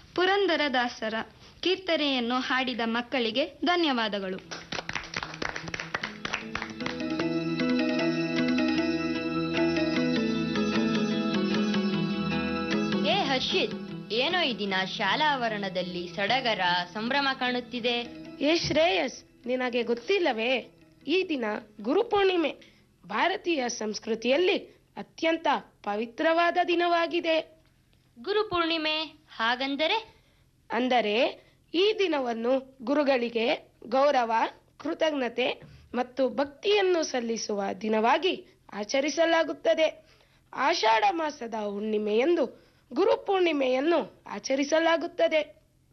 ಪುರಂದರದಾಸರ ಕೀರ್ತನೆಯನ್ನು ಹಾಡಿದ ಮಕ್ಕಳಿಗೆ ಧನ್ಯವಾದಗಳು ಏ ಹರ್ಷಿತ್ ಏನೋ ಈ ದಿನ ಶಾಲಾ ಆವರಣದಲ್ಲಿ ಸಡಗರ ಸಂಭ್ರಮ ಕಾಣುತ್ತಿದೆ ಏ ಶ್ರೇಯಸ್ ನಿನಗೆ ಗೊತ್ತಿಲ್ಲವೇ ಈ ದಿನ ಗುರುಪೂರ್ಣಿಮೆ ಭಾರತೀಯ ಸಂಸ್ಕೃತಿಯಲ್ಲಿ ಅತ್ಯಂತ ಪವಿತ್ರವಾದ ದಿನವಾಗಿದೆ ಗುರುಪೂರ್ಣಿಮೆ ಹಾಗಂದರೆ ಅಂದರೆ ಈ ದಿನವನ್ನು ಗುರುಗಳಿಗೆ ಗೌರವ ಕೃತಜ್ಞತೆ ಮತ್ತು ಭಕ್ತಿಯನ್ನು ಸಲ್ಲಿಸುವ ದಿನವಾಗಿ ಆಚರಿಸಲಾಗುತ್ತದೆ ಆಷಾಢ ಮಾಸದ ಹುಣ್ಣಿಮೆಯಂದು ಗುರುಪೂರ್ಣಿಮೆಯನ್ನು ಆಚರಿಸಲಾಗುತ್ತದೆ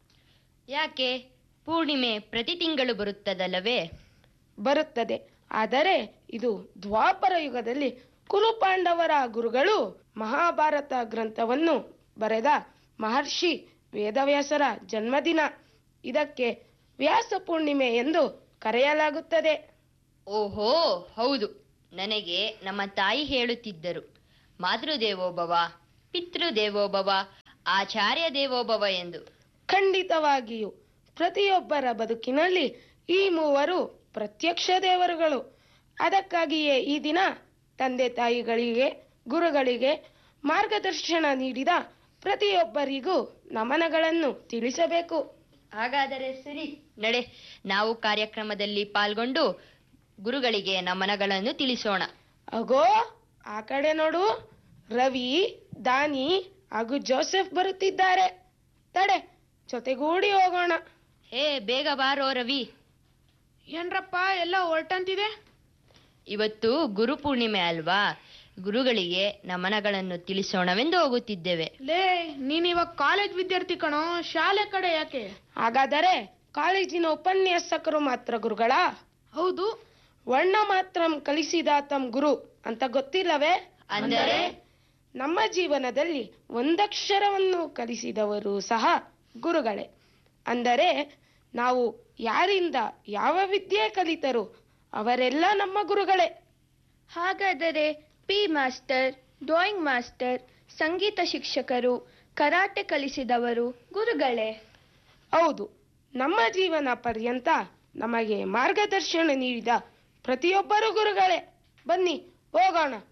ಯಾಕೆ ಪೂರ್ಣಿಮೆ ಪ್ರತಿ ತಿಂಗಳು ಬರುತ್ತದಲ್ಲವೇ ಬರುತ್ತದೆ ಆದರೆ ಇದು ದ್ವಾಪರ ಯುಗದಲ್ಲಿ ಕುರುಪಾಂಡವರ ಗುರುಗಳು ಮಹಾಭಾರತ ಗ್ರಂಥವನ್ನು ಬರೆದ ಮಹರ್ಷಿ ವೇದವ್ಯಾಸರ ಜನ್ಮದಿನ ಇದಕ್ಕೆ ವ್ಯಾಸ ಪೂರ್ಣಿಮೆ ಎಂದು ಕರೆಯಲಾಗುತ್ತದೆ ಓಹೋ ಹೌದು ನನಗೆ ನಮ್ಮ ತಾಯಿ ಹೇಳುತ್ತಿದ್ದರು ಮಾತೃದೇವೋಭವ ಪಿತೃದೇವೋಭವ ಆಚಾರ್ಯ ದೇವೋಭವ ಎಂದು ಖಂಡಿತವಾಗಿಯೂ ಪ್ರತಿಯೊಬ್ಬರ ಬದುಕಿನಲ್ಲಿ ಈ ಮೂವರು ಪ್ರತ್ಯಕ್ಷ ದೇವರುಗಳು ಅದಕ್ಕಾಗಿಯೇ ಈ ದಿನ ತಂದೆ ತಾಯಿಗಳಿಗೆ ಗುರುಗಳಿಗೆ ಮಾರ್ಗದರ್ಶನ ನೀಡಿದ ಪ್ರತಿಯೊಬ್ಬರಿಗೂ ನಮನಗಳನ್ನು ತಿಳಿಸಬೇಕು ಹಾಗಾದರೆ ಸರಿ ನಡೆ ನಾವು ಕಾರ್ಯಕ್ರಮದಲ್ಲಿ ಪಾಲ್ಗೊಂಡು ಗುರುಗಳಿಗೆ ನಮನಗಳನ್ನು ತಿಳಿಸೋಣ ಅಗೋ ಆ ಕಡೆ ನೋಡು ರವಿ ದಾನಿ ಹಾಗೂ ಜೋಸೆಫ್ ಬರುತ್ತಿದ್ದಾರೆ ತಡೆ ಜೊತೆಗೂಡಿ ಹೋಗೋಣ ಹೇ ಬೇಗ ಬಾರೋ ರವಿ ಏನ್ರಪ್ಪ ಎಲ್ಲ ಹೊರಟಂತಿದೆ ಇವತ್ತು ಗುರುಪೂರ್ಣಿಮೆ ಅಲ್ವಾ ಗುರುಗಳಿಗೆ ನಮನಗಳನ್ನು ತಿಳಿಸೋಣವೆಂದು ಹೋಗುತ್ತಿದ್ದೇವೆ ಲೇ ನೀನ್ ಇವಾಗ ಕಾಲೇಜ್ ವಿದ್ಯಾರ್ಥಿ ಕಣೋ ಶಾಲೆ ಕಡೆ ಯಾಕೆ ಹಾಗಾದರೆ ಕಾಲೇಜಿನ ಉಪನ್ಯಾಸಕರು ಮಾತ್ರ ಗುರುಗಳ ಹೌದು ವರ್ಣ ಮಾತ್ರ ಕಲಿಸಿದ ತಮ್ ಗುರು ಅಂತ ಗೊತ್ತಿಲ್ಲವೇ ಅಂದರೆ ನಮ್ಮ ಜೀವನದಲ್ಲಿ ಒಂದಕ್ಷರವನ್ನು ಕಲಿಸಿದವರು ಸಹ ಗುರುಗಳೇ ಅಂದರೆ ನಾವು ಯಾರಿಂದ ಯಾವ ವಿದ್ಯೆ ಕಲಿತರು ಅವರೆಲ್ಲ ನಮ್ಮ ಗುರುಗಳೇ ಹಾಗಾದರೆ ಪಿ ಮಾಸ್ಟರ್ ಡ್ರಾಯಿಂಗ್ ಮಾಸ್ಟರ್ ಸಂಗೀತ ಶಿಕ್ಷಕರು ಕರಾಟೆ ಕಲಿಸಿದವರು ಗುರುಗಳೇ ಹೌದು ನಮ್ಮ ಜೀವನ ಪರ್ಯಂತ ನಮಗೆ ಮಾರ್ಗದರ್ಶನ ನೀಡಿದ ಪ್ರತಿಯೊಬ್ಬರು ಗುರುಗಳೇ ಬನ್ನಿ ಹೋಗೋಣ